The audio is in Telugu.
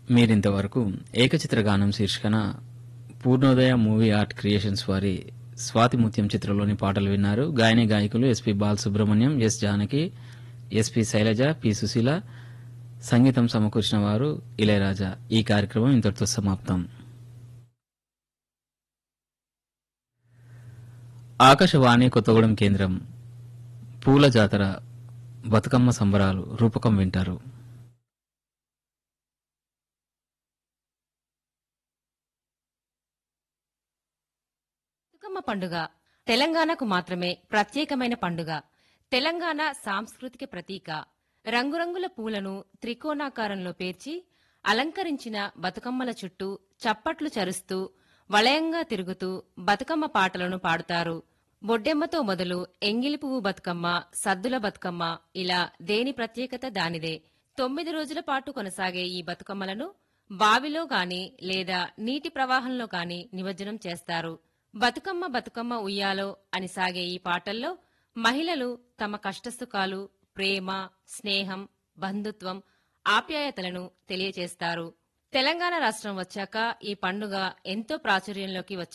మీరింతవరకు ఏకచిత్ర గానం శీర్షికన పూర్ణోదయ మూవీ ఆర్ట్ క్రియేషన్స్ వారి స్వాతి ముత్యం చిత్రంలోని పాటలు విన్నారు గాయని గాయకులు SP Balasubrahmanyam S Janaki SP Sailaja P Susheela సంగీతం సమకూర్చిన వారు ఇళయరాజా ఈ కార్యక్రమం ఇంతటితో సమాప్తం ఆకాశవాణి కొత్తగూడెం కేంద్రం పూల జాతర బతుకమ్మ సంబరాలు రూపకం వింటారు బతుకమ్మ పండుగ తెలంగాణకు మాత్రమే ప్రత్యేకమైన పండుగ తెలంగాణ సాంస్కృతిక ప్రతీక రంగురంగుల పూలను త్రికోణాకారంలో పేర్చి అలంకరించిన బతుకమ్మల చుట్టూ చప్పట్లు చరుస్తూ వలయంగా తిరుగుతూ బతుకమ్మ పాటలను పాడుతారు బొడ్డెమ్మతో మొదలు ఎంగిలి పువ్వు బతుకమ్మ సద్దుల బతుకమ్మ ఇలా దేని ప్రత్యేకత దానిదే తొమ్మిది రోజుల పాటు కొనసాగే ఈ బతుకమ్మలను బావిలో గాని లేదా నీటి ప్రవాహంలో గాని నిమజ్జనం చేస్తారు బతుకమ్మ బతుకమ్మ ఉయ్యాలో అని సాగే ఈ పాటల్లో మహిళలు తమ కష్టసుఖాలు ప్రేమ స్నేహం బంధుత్వం ఆప్యాయతలను తెలియచేస్తారు తెలంగాణ రాష్ట్రం వచ్చాక ఈ పండుగ ఎంతో ప్రాచుర్యంలోకి వచ్చింది